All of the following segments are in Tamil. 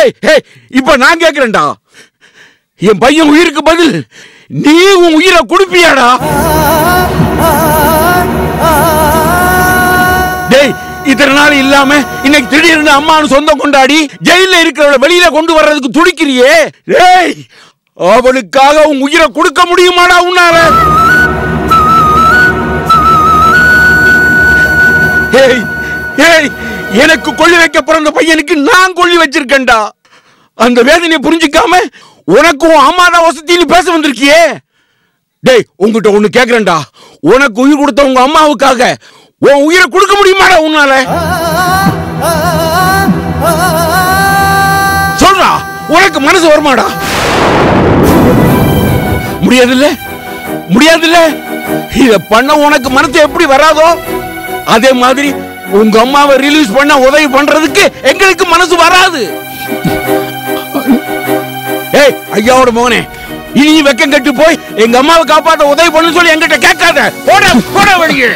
ஏய் ஏய் இப்ப நான் கேக்குறேன்டா என் பையன் உயிருக்கு பதில் நீ உன் உயிரை கொடுப்பியாடா டேய் இத்தனை நாள் இல்லாம இன்னைக்கு திடீர்னு அம்மானு சொந்தம் கொண்டாடி ஜெயில இருக்கிறவள வெளியில கொண்டு வர்றதுக்கு துடிக்கிறியே டேய் அவளுக்காக உன் உயிரை கொடுக்க முடியுமாடா உன்னால ஏய் ஏய் எனக்கு கொள்ளி வைக்க பிறந்த பையனுக்கு நான் கொள்ளி வச்சிருக்கேன்டா அந்த வேதனையை புரிஞ்சுக்காம உனக்கும் அம்மாடா வசதின்னு பேச வந்திருக்கியே டேய் உங்ககிட்ட ஒண்ணு கேக்குறேன்டா உனக்கு உயிர் கொடுத்த உங்க அம்மாவுக்காக உன் உயிரை கொடுக்க முடியுமாடா உன்னால சொல்றா உனக்கு மனசு வருமாடா முடியாதுல்ல முடியாதுல்ல இத பண்ண உனக்கு மனசு எப்படி வராதோ அதே மாதிரி உங்க அம்மாவை ரிலீஸ் பண்ண உதவி பண்றதுக்கு எங்களுக்கு மனசு வராது ஏய் ஐயாவோட மகனே இனி வெக்கம் கட்டு போய் எங்க அம்மாவை காப்பாத்த உதவி பண்ணு சொல்லி என்கிட்ட கேட்காத போட போட வெளியே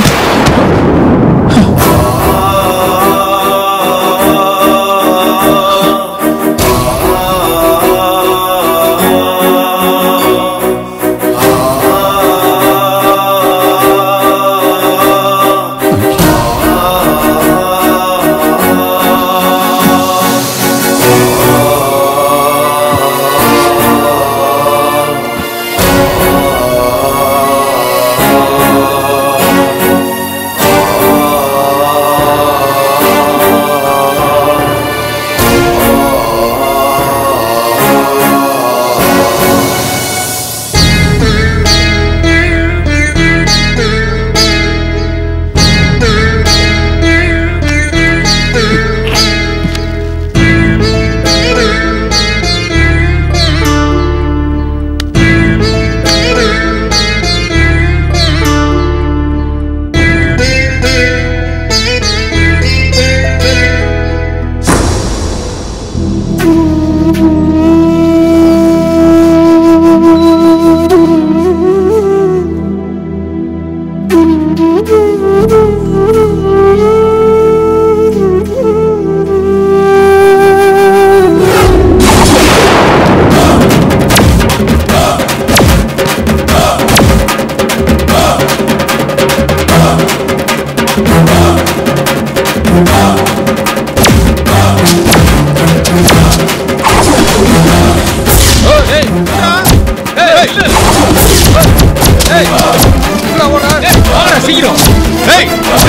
சீக்கிரம் ஏய்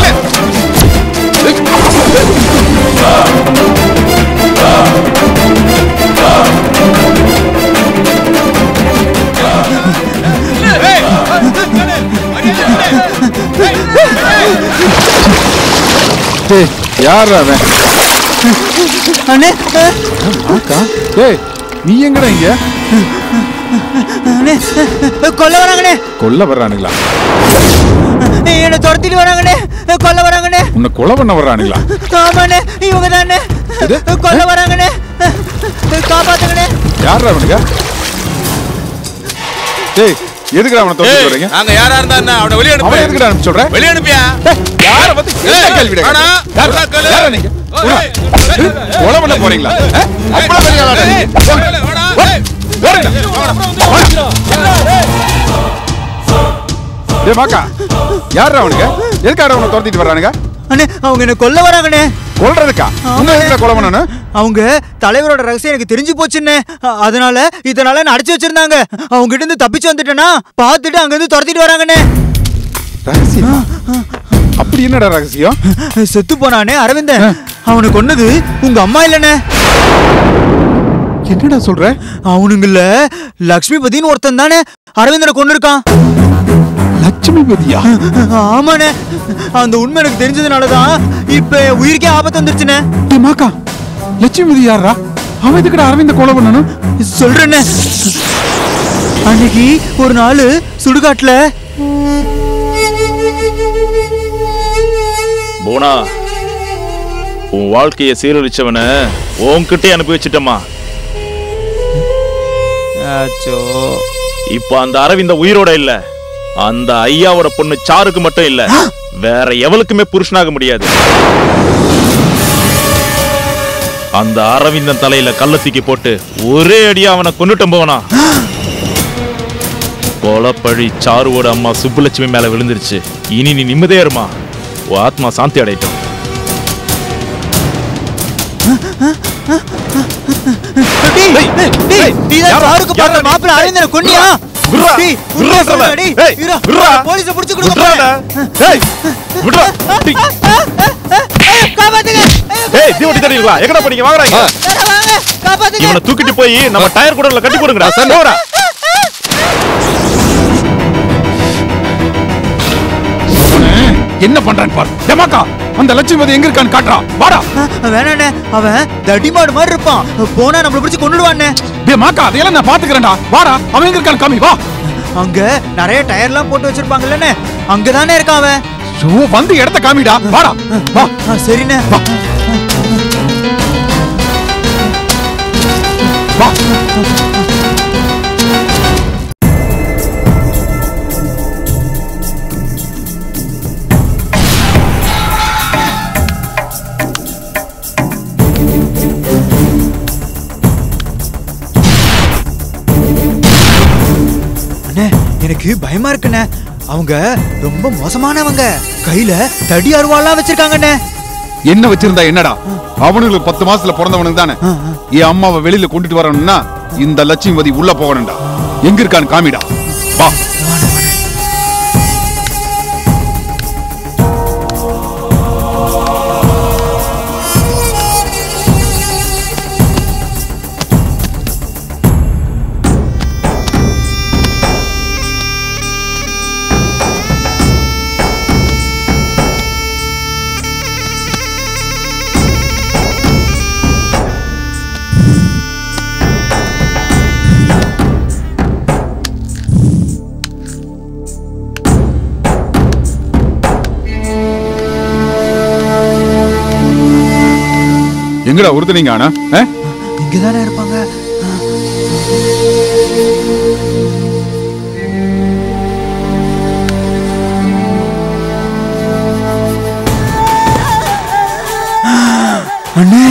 டேய் யார் அவன் அண்ணே ஆக்கா டேய் நீ எங்கடா இங்க அண்ணே கொல்ல வராங்கண்ணே கொல்ல வர்றானுங்களா என்ன துரத்திட்டு வராங்கண்ணே கொல்ல வராங்கண்ணே உன்னை கொலை பண்ண வர்றானுங்களா ஆமாண்ணே இவங்க தானே எது? கொல்ல வராங்கண்ணே காப்பாத்துங்கண்ணே யார் அவனுங்க டேய் எதுக்குடா அவனை தோத்து வரீங்க நாங்க யாரா இருந்தா என்ன அவனை வெளிய அவன் அனுப்பு எதுக்குடா அனுப்பிச்சு சொல்ற வெளிய அனுப்பியா யார வந்து என்ன கேள்வி வாடா, யாரா வாடா, கேளு. யாரா நீங்க ஏய், கொலை பண்ண போறீங்களா ஆ? அவ்வளவு பெரிய ஆளாடா நீங்க? வாடா, வாடா, ஏய். ஓடுங்க. டேய் மாக்கா யார் அவனுங்க எதுக்காக அவனை துரத்திட்டு வர்றானுங்க அண்ணே அவங்க என்ன கொல்ல வராங்கண்ணே கொல்றதுக்கா உன்னை எதுக்குடா கொலை பண்ணணும் அவங்க தலைவரோட ரகசியம் எனக்கு தெரிஞ்சு போச்சுண்ணே அ- அதனால இதனால என்ன அடைச்சு வச்சிருந்தாங்க அவங்க கிட்ட இருந்து தப்பிச்சு வந்துட்டேனா பார்த்துட்டு அங்க இருந்து துரத்திட்டு வராங்கண்ணே ரகசியமா அப்படி என்னடா ரகசியம் செத்து போனானே அரவிந்தன் அவனை கொன்னது உங்க அம்மா இல்லனே என்னடா சொல்ற அவனுங்கல்ல லக்ஷ்மிபதினு ஒருத்தன் தானே அரவிந்தனை கொண்டு இருக்கான் லட்சுமி பதியா ஆமாண்ணே அந்த உண்மை எனக்கு தெரிஞ்சதுனாலதான் இப்ப என் உயிருக்கே ஆபத்து வந்துருச்சுண்ணே டேய் மாக்கா லட்சுமி பதி யாரா அவன் எதுக்குடா அரவிந்த கொலை பண்ணணும் சொல்றேண்ணே அன்னைக்கு ஒரு நாள் சுடுகாட்டுல போனா உன் வாழ்க்கையை சீரழிச்சவனை உன்கிட்டே அனுப்பி வச்சிட்டமா அச்சோ இப்ப அந்த அரவிந்த உயிரோட இல்ல அந்த ஐயாவோட பொண்ணு சாருக்கு மட்டும் இல்ல வேற எவளுக்குமே புருஷனாக முடியாது அந்த அரவிந்தன் தலையில கள்ள தூக்கி போட்டு ஒரே அடியா அவனை கொண்டுட்டும் போனா கொலப்பழி சாருவோட அம்மா சுப்புலட்சுமி மேல விழுந்துருச்சு இனி நீ நிம்மதியா இருமா உன் ஆத்மா சாந்தி அடையட்டும் டேய், டேய், நீதான் யாரா? சாருக்கு பார்த்த யாரா? மாப்பிள்ளை அரவிந்தனை கொன்னியா? விட்றா, டேய், விட்றா உண்மையை சொல்ல. சொல்லுடா, டேய். ஏய், இருடா, விட்றா. போலீஸை புடிச்சு கொடுக்க விட்றாடா. போறேன். ஏய், விட்றா. டேய், ஏய், காப்பாத்துங்க. ஏய், ஏய் தீவட்டி தரீங்களா எங்கடா போறீங்க வாங்குறாங்க வேணாம், வாங்க, காப்பாத்துங்க. இவனை தூக்கிட்டு போய் நம்ம டயர் கூட கட்டி போடுங்கடா போடா என்ன பண்றான்னு பாரு டெமாக்கா அந்த லட்சுமதி எங்க இருக்கான்னு காட்டுறா வாடா வேணாண்ணே அவன் தடிமாடு மாதிரி இருப்பான் போனா நம்மள பிடிச்சு கொண்டுடுவானே டே மாக்கா அதையெல்லாம் நான் பாத்துக்கிறேன்டா வாடா அவன் எங்க இருக்கான்னு காமி வா அங்க நிறைய டயர்லாம் போட்டு வச்சிருப்பாங்கல்லண்ணே அங்கதானே இருக்கான் அவன் சோ வந்து இடத்த காமிடா வாடா வா ஆ, சரிண்ணே வா வா அண்ணே எனக்கு பயமா இருக்குண்ணே அவங்க ரொம்ப மோசமானவங்க கையில தடி அருவாள்லாம் வச்சிருக்காங்கண்ணே என்ன வச்சிருந்தா என்னடா அவனுங்களுக்கு பத்து மாசத்துல பிறந்தவனுக்கு தானே என் அம்மாவை வெளியில கொண்டுட்டு வரணும்னா இந்த லட்சுமிபதி உள்ள போகணும்டா எங்க இருக்கான்னு காமிடா வா எங்கடா ஒருத்தனீங்க ஆனா ஆ? இங்கதானே இருப்பாங்க அண்ணே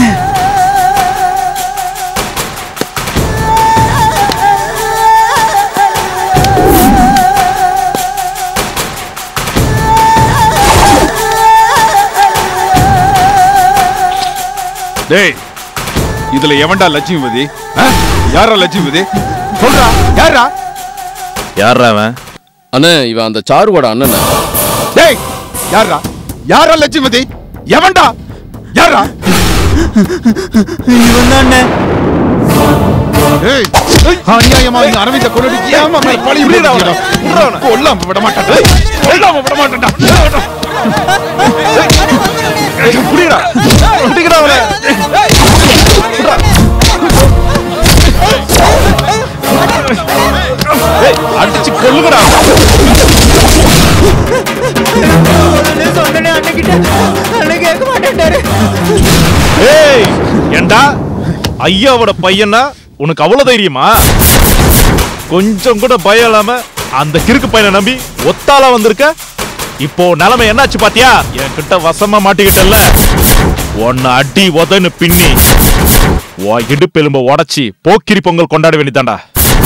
டேய் இதுல எவன்டா லட்சுமிபதி ஆ? யாரா லட்சுமிபதி சொல்றா யாரா யாரா அவன் அண்ணே இவன் அந்த சாருவோட அண்ணன் டேய் யாரா யாரா லட்சுமிபதி எவன்டா யாரா இவன் தான் ஏய் அநியாயமா இந்த அரவிந்த கொல்லடி ஏமா மேல பழி விடுறா கொல்லாம விட மாட்டேன் டேய், கொல்லாம விட மாட்டேன்டா புரியடா புடிக்கடா அவனை ஏய், அடிச்சு கொல்லுங்கடா சொன்னே அண்ணகிட்ட அண்ணன் கேட்க மாட்டேன்டாரு ஏய் ஏண்டா ஐயாவோட பையனா உனக்கு அவ்வளவு தைரியமா கொஞ்சம் கூட பயம் இல்லாம அந்த கிறுக்கு பையனை நம்பி ஒத்தாளா வந்திருக்க இப்போ நிலைமை என்னாச்சு பாத்தியா என்கிட்ட வசமா மாட்டிக்கிட்டல்ல உன்னை அடி உதன்னு பின்னி உன் இடுப்பெலும்ப உடைச்சி போக்கிரி பொங்கல் கொண்டாட வேண்டியதாண்டா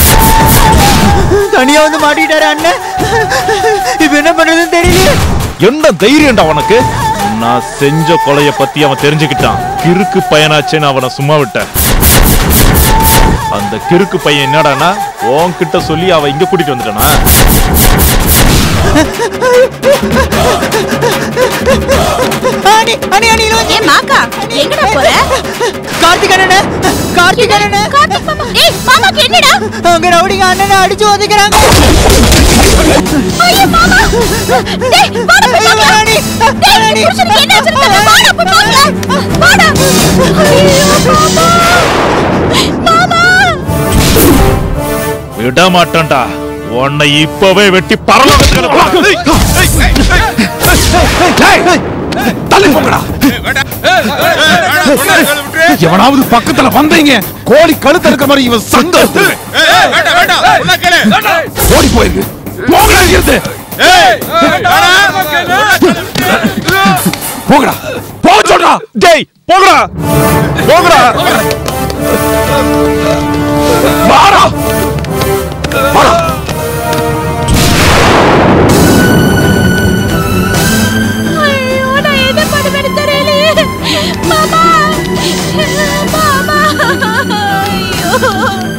தனியா வந்து மாட்டிக்கிட்டாரு அண்ணன் இப்ப என்ன பண்றதுன்னு தெரியல என்ன தைரியம்டா உனக்கு நான் செஞ்ச கொலைய பத்தி அவன் தெரிஞ்சுக்கிட்டான் கிறுக்கு பையனாச்சேன்னு அவனை சும்மா விட்டேன் அந்த கிறுக்கு பையன் என்னடானா உன்கிட்ட சொல்லி அவ இங்க கூட்டிட்டு வந்துட்டானா அணி அணி அணி ஏ மாக்கா எங்கடா போற கார்த்திக் அண்ணன் கார்த்திக் அண்ணன் கார்த்திக் மாமா ஏய் மாமாக்கு என்னடா அங்க ரவுடிங்க அண்ணனை அடிச்சு ஒதுக்குறாங்க ஐயோ மாமா டேய் வாடா போய் பார்க்கலாம் அணி டேய் அணி புருஷனுக்கு என்ன ஆச்சுன்னு வாடா போய் பார்க்கலாம் வாடா ஐயோ மாமா மாமா விட மாட்டேன்டா உன்னை இப்பவே வெட்டி பரலோகத்துக்கு தள்ளி போங்கடா எவனாவது பக்கத்துல வந்தீங்க கோழி கழுத்து இருக்கிற மாதிரி இவன் சங்க ஓடி போயிருக்கு போங்கடா இருந்து போங்கடா போ சொல்ற வாடா டேய் போங்கடா போங்கடா வாடா வாடா ஐயோ நான் என்ன பண்ணுவேன்னு தெரியலையே மாமா மாமா ஐயோ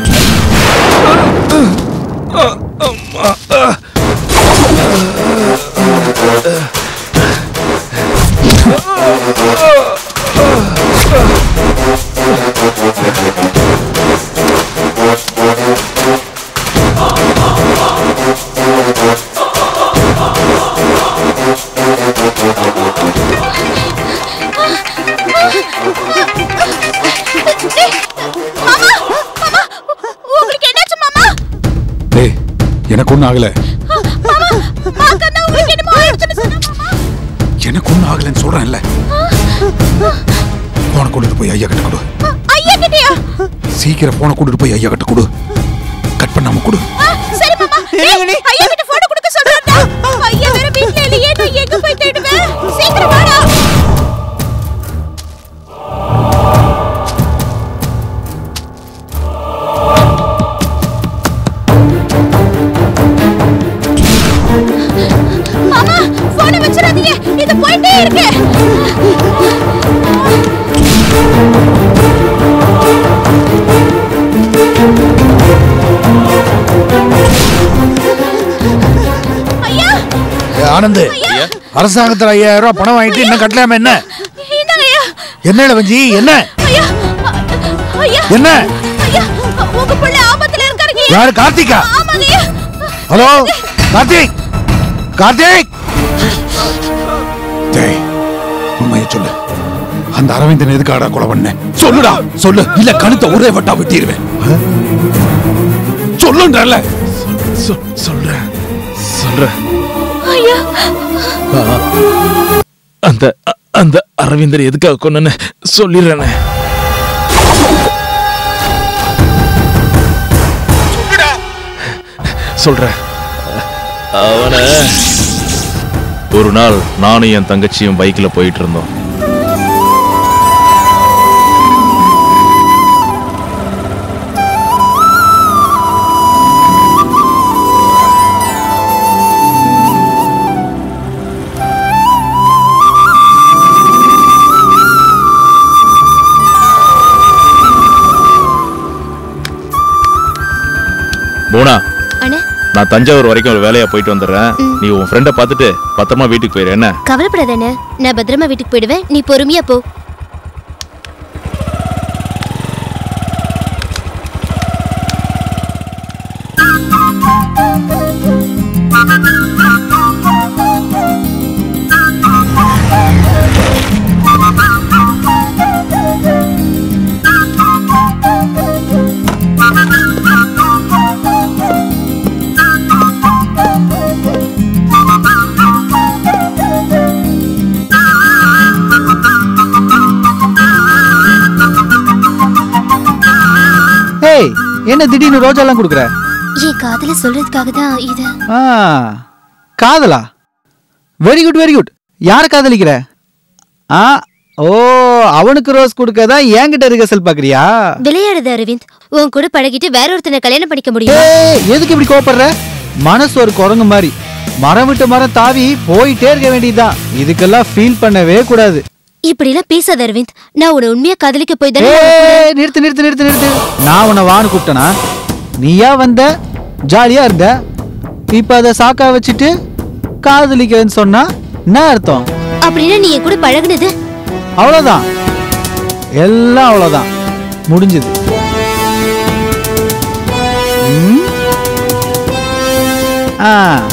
மாமா மாமா உங்களுக்கு என்னாச்சு மாமா டேய் எனக்கு ஒன்றும் ஆகல மாமா மாக்கண்ணா உங்களுக்கு என்னமோ ஆயிடுச்சுன்னு சொன்னா மாமா எனக்கு ஒன்றும் ஆகலைன்னு சொல்றேன்ல போனை கொண்டுட்டு போய் ஐயா கிட்ட கொடு ஐயா கிட்டயா சீக்கிரம் போனை கொண்டுட்டு போய் ஐயா கிட்ட கொடு கட் பண்ணாம கொடு ஆ, சரி மாமா என்னங்க நீ? ஐயா கிட்ட போட்டோ கொடுக்க சொல்றேன்டா ஐயா வேற வீட்ல இல்லையே நான் எங்க போய் தேடுவேன் சீக்கிரம் வாடா மாமா போனை வச்சிடாதீங்க இது போயிட்டே இருக்கு ஐயா ஆனந்த் அரசாங்கத்துல ஐயாயிரம் ரூபாய் பணம் வாங்கிட்டு இன்னும் கட்டலாம என்ன இந்தாங்க ஐயா என்ன இளவஞ்சி என்ன ஐயா ஐயா என்ன ஐயா உங்க பிள்ளை ஆபத்துல இருக்காருங்க யாரு கார்த்திகா ஆமாங்க ஐயா ஹலோ கார்த்திக் கார்த்திக் டேய் உண்மையை சொல்லு அந்த அரவிந்தன் எதுக்காடா கொலை பண்ண சொல்லுடா சொல்லு இல்ல கழுத்தை ஒரே வட்டா வெட்டிடுவேன் சொல்லுன்றல சொல்றேன் சொல்றேன் ஐயா அந்த அ- அந்த அரவிந்தர் எதுக்காக கொன்னு சொல்லிடுறேனே சொல்றேன் அவன ஒரு நாள் நானும் என் தங்கச்சியும் பைக்ல போயிட்டு இருந்தோம் போனா அண்ணே நான் தஞ்சாவூர் வரைக்கும் ஒரு வேலையா போயிட்டு வந்துடுறேன் நீ உன் ஃப்ரெண்டை பார்த்துட்டு பத்திரமா வீட்டுக்கு போயிரு என்ன கவலைப்படாத அண்ணே நான் பத்திரமா வீட்டுக்கு போயிடுவேன் நீ பொறுமையா போ ஏய் என்ன திடீர்னு ரோஜாலாம் கொடுக்குற என் காதல சொல்றதுக்காக தான் இது ஆ காதலா வெரி குட் வெரி குட் யார் காதலிக்கிற ஆ ஓ அவனுக்கு ரோஸ் கொடுக்க தான் என்கிட்ட ரிகர்சல் பாக்குறியா விளையாடுது அரவிந்த் உன் கூட பழகிட்டு வேற ஒருத்தனை கல்யாணம் பண்ணிக்க முடியும் ஏய் எதுக்கு இப்படி கோபப்படுற மனசு ஒரு குரங்கு மாதிரி மரம் விட்டு மரம் தாவி போயிட்டே இருக்க வேண்டியதுதான் இதுக்கெல்லாம் ஃபீல் பண்ணவே கூடாது இப்படி எல்லாம் பேசாத அரவிந்த் நான் உன்னை உண்மையா காதலிக்க போய் தானே ஏய் நிறுத்து நிறுத்து நிறுத்து நிறுத்து நான் உன்னை வான்னு கூப்பிட்டனா நீயா வந்த ஜாலியா இருந்த இப்ப அதை சாக்கா வச்சுட்டு காதலிக்கிறேன்னு சொன்னா என்ன அர்த்தம் அப்படின்னா நீ என் கூட பழகுனது அவ்வளவுதான் எல்லாம் அவ்வளவுதான் முடிஞ்சது ம்? ஆ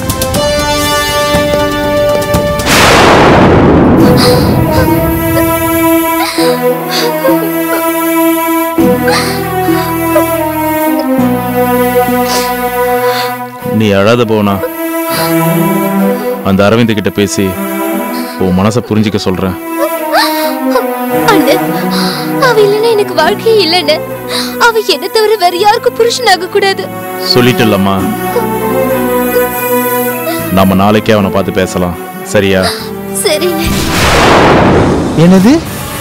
நீ அழாத போனா அந்த அரவிந்த் கிட்ட பேசி உன் மனசை புரிஞ்சுக்க சொல்றேன் அண்ணே அவ இல்லைன்னா எனக்கு வாழ்க்கையே இல்லைன்னு அவ என்ன தவிர வேற யாருக்கும் புருஷனாக கூடாது சொல்லிட்டல்லம்மா நாம நாளைக்கே அவனை பார்த்து பேசலாம் சரியா சரிண்ணே என்னது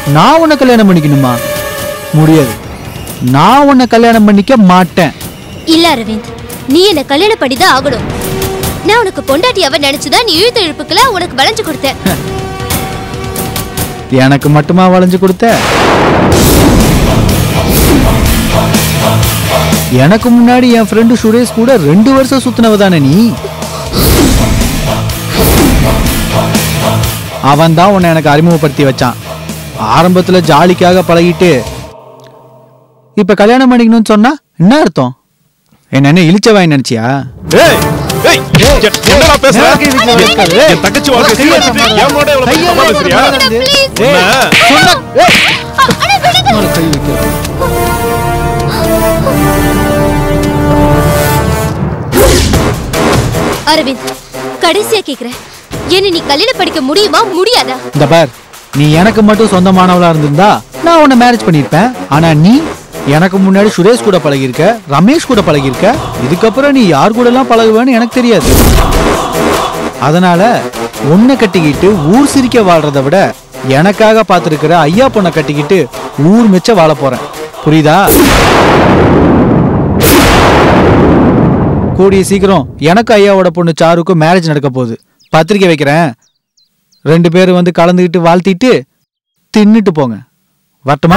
நான் உன்னை கல்யாணம் பண்ணிக்கணுமா முடியாது நான் உன்னை கல்யாணம் பண்ணிக்க மாட்டேன் இல்ல அரவிந்த் நீ என்ன கல்யாணம் பண்ணிதான் ஆகணும் நான் உனக்கு பொண்டாட்டியாவ நினைச்சுதான் நீ இழுத்த இழுப்புக்கெல்லாம் உனக்கு வளைஞ்சு கொடுத்தேன் எனக்கு மட்டுமா வளைஞ்சு கொடுத்த எனக்கு முன்னாடி என் ஃப்ரெண்டு சுரேஷ் கூட ரெண்டு வருஷம் சுத்தினவ தானே நீ அவன் தான் உன்னை எனக்கு அறிமுகப்படுத்தி வச்சான் ஆரம்பத்துல ஜாலிக்காக பழகிட்டு இப்ப கல்யாணம் பண்ணிக்கணும்னு சொன்னா என்ன அர்த்தம் என்ன என்ன இழிச்சவாய் நினைச்சியா ஏய் ஏய் எ- என்னடா பேசுற நேரா கை வீட்டுல வைக்காத. என் தங்கச்சி வாழ்க்கை கையை சீரழிச்சிட்டு வைக்காத. என் முன்னாடி இவ்வளவு கையை தப்பா பேசுறியா வைக்காத. Please. உன்னை சொன்னா- ஏய், மேல கை வைக்காத. அரவிந்த் கடைசியா கேக்குறேன் என்ன நீ கல்யாணம் படிக்க முடியுமா முடியாதா இந்த பார் நீ எனக்கு மட்டும் சொந்தமானவளா இருந்திருந்தா நான் உன்னை மேரேஜ் பண்ணிருப்பேன் ஆனா நீ எனக்கு முன்னாடி சுரேஷ் கூட பழகியிருக்க ரமேஷ் கூட பழகியிருக்க இதுக்கப்புறம் நீ யார் கூட எல்லாம் பழகுவேன்னு எனக்கு தெரியாது அதனால உன்னை கட்டிக்கிட்டு ஊர் சிரிக்க வாழ்றதை விட எனக்காக பார்த்துருக்கிற ஐயா பொண்ணை கட்டிக்கிட்டு ஊர் மெச்ச வாழ போறேன் புரியுதா கூடிய சீக்கிரம் எனக்கு ஐயாவோட பொண்ணு சாருக்கும் மேரேஜ் நடக்க போகுது பத்திரிக்கை வைக்கிறேன் ரெண்டு பேரும் வந்து கலந்துக்கிட்டு வாழ்த்திட்டு தின்னுட்டு போங்க வரட்டுமா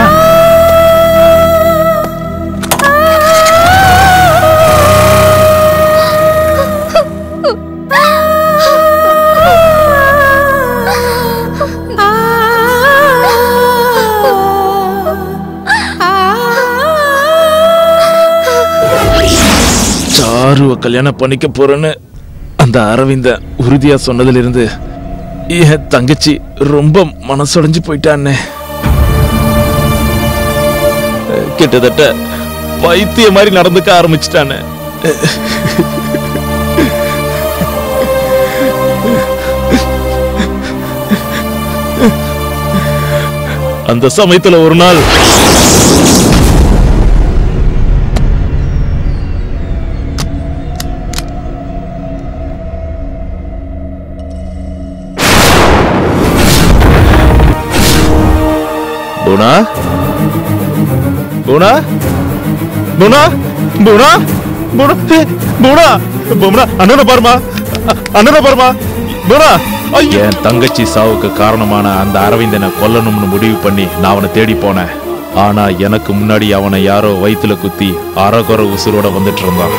சாருவ கல்யாணம் பண்ணிக்க போறேன்னு அந்த அரவிந்த உறுதியா சொன்னதுல இருந்து என் தங்கச்சி ரொம்ப மனசுடைஞ்சு போயிட்டான்னு கிட்டத்தட்ட பைத்திய மாதிரி நடந்துக்க ஆரம்பிச்சிட்டானே அந்த சமயத்துல ஒரு நாள் புனா புனா புனா புனா புனா புனா புனா அண்ணனை பாருமா அ- அண்ணனை பாருமா புனா என் தங்கச்சி சாவுக்கு காரணமான அந்த அரவிந்தனை கொல்லணும்னு முடிவு பண்ணி நான் அவனை தேடி போனேன் ஆனா எனக்கு முன்னாடி அவனை யாரோ வயித்துல குத்தி அறகுற உசுரோட வந்துட்டு இருந்தான்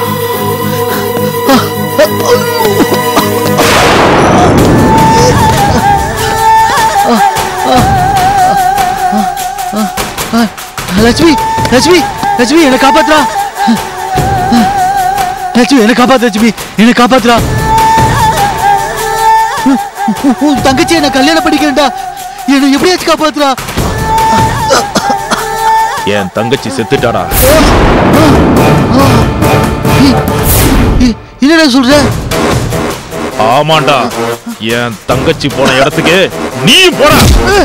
லட்சுமி லட்சுமி லட்சுமி என்னை காப்பாத்துறா லட்சுமி என்னை காப்பாத்து லட்சுமி என்னை காப்பாத்துறா உ- உ- உன் தங்கச்சி என்ன கல்யாணம் பண்ணிக்கிறேன்டா என்னை எப்படியாச்சும் காப்பாத்துறா என் தங்கச்சி செத்துட்டாடா இ- என்னடா சொல்ற ஆமாண்டா என் தங்கச்சி போன இடத்துக்கு நீ போடா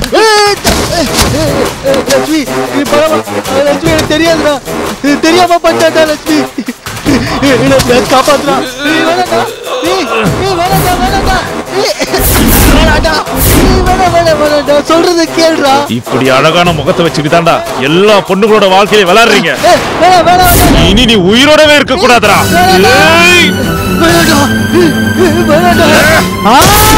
லட்சுமி நீ பரவாயில்ல லட்சுமி எனக்கு தெரியாதுடா இது தெரியாம பண்ணிட்டாடா லட்சுமி என்ன காப்பாத்துறா நீ வேணாடா நீ நீ வேணாடா வேணாடா நீ வேணாடா நீ வேணா வேணா வேணாடா சொல்றத கேளுடா இப்படி அழகான முகத்தை வச்சுட்டு தாண்டா எல்லா பொண்ணுங்களோட வாழ்க்கையில விளையாடுறீங்க ஏய், வேணா வேணா வேணா இனி நீ உயிரோடவே இருக்க கூடாதுடா ஏய்! வேணாடா வேணாடா ஆ